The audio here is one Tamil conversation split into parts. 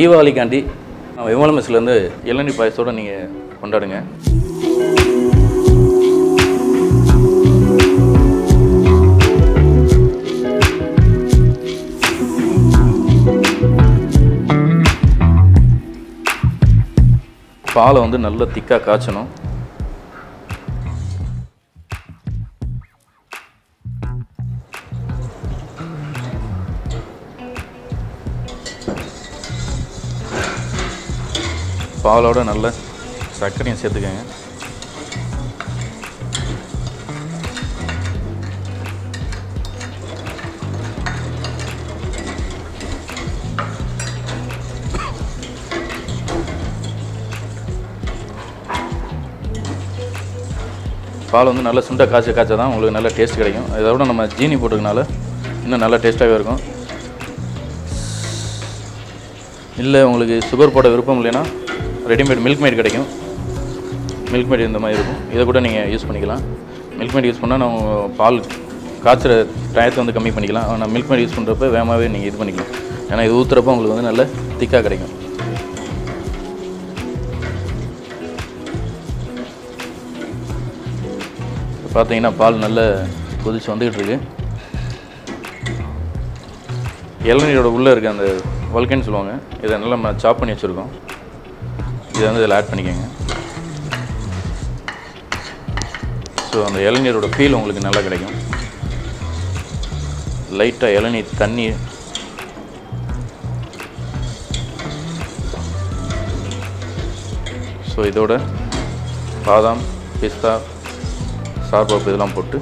தீபாவளிக்காண்டி நம்ம விமல மெஸ்லேருந்து இளநீர் பாயசத்தோடு நீங்கள் கொண்டாடுங்க பாலை வந்து நல்லா திக்காக காய்ச்சணும் பாலோட நல்ல சர்க்கரையும் சேர்த்துக்கங்க பால் வந்து நல்லா சுண்டை காய்ச்சி காய்ச்சா தான் உங்களுக்கு நல்ல டேஸ்ட் கிடைக்கும் இதை விட நம்ம ஜீனி போட்டுக்கனால இன்னும் நல்லா டேஸ்ட்டாகவே இருக்கும் இல்லை உங்களுக்கு சுகர் போட விருப்பம் இல்லைன்னா ரெடிமேட் மில்க் மேட் கிடைக்கும் மில்க் மேட் இந்த மாதிரி இருக்கும் இதை கூட நீங்கள் யூஸ் பண்ணிக்கலாம் மில்க் மேட் யூஸ் பண்ணால் நம்ம பால் காய்ச்சுற டயத்தை வந்து கம்மி பண்ணிக்கலாம் ஆனால் மில்க் மேட் யூஸ் பண்ணுறப்ப வேகமாகவே நீங்கள் இது பண்ணிக்கலாம் ஏன்னா இது ஊற்றுறப்ப உங்களுக்கு வந்து நல்ல திக்காக கிடைக்கும் பார்த்தீங்கன்னா பால் நல்ல கொதிச்சு வந்துக்கிட்டு இருக்கு இளநீரோட உள்ளே இருக்க அந்த வல்கன்னு சொல்லுவாங்க இதை நல்லா நம்ம சாப் பண்ணி வச்சுருக்கோம் இதை வந்து இதில் ஆட் பண்ணிக்கோங்க ஸோ அந்த இளநீரோட ஃபீல் உங்களுக்கு நல்லா கிடைக்கும் லைட்டாக இளநீர் தண்ணி ஸோ இதோட பாதாம் பிஸ்தா சார்பருப்பு இதெல்லாம் போட்டு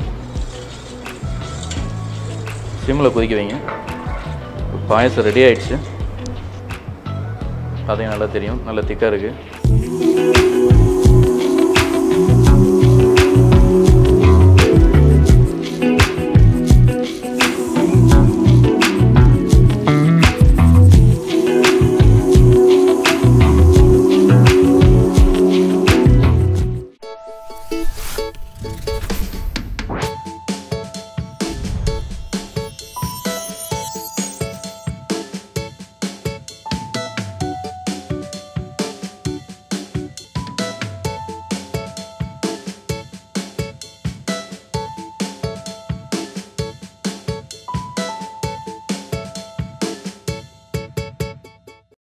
சிம்மில் கொதிக்க வைங்க பாயசம் ரெடி ஆயிடுச்சு அதையும் நல்லா தெரியும் நல்லா திக்காக இருக்குது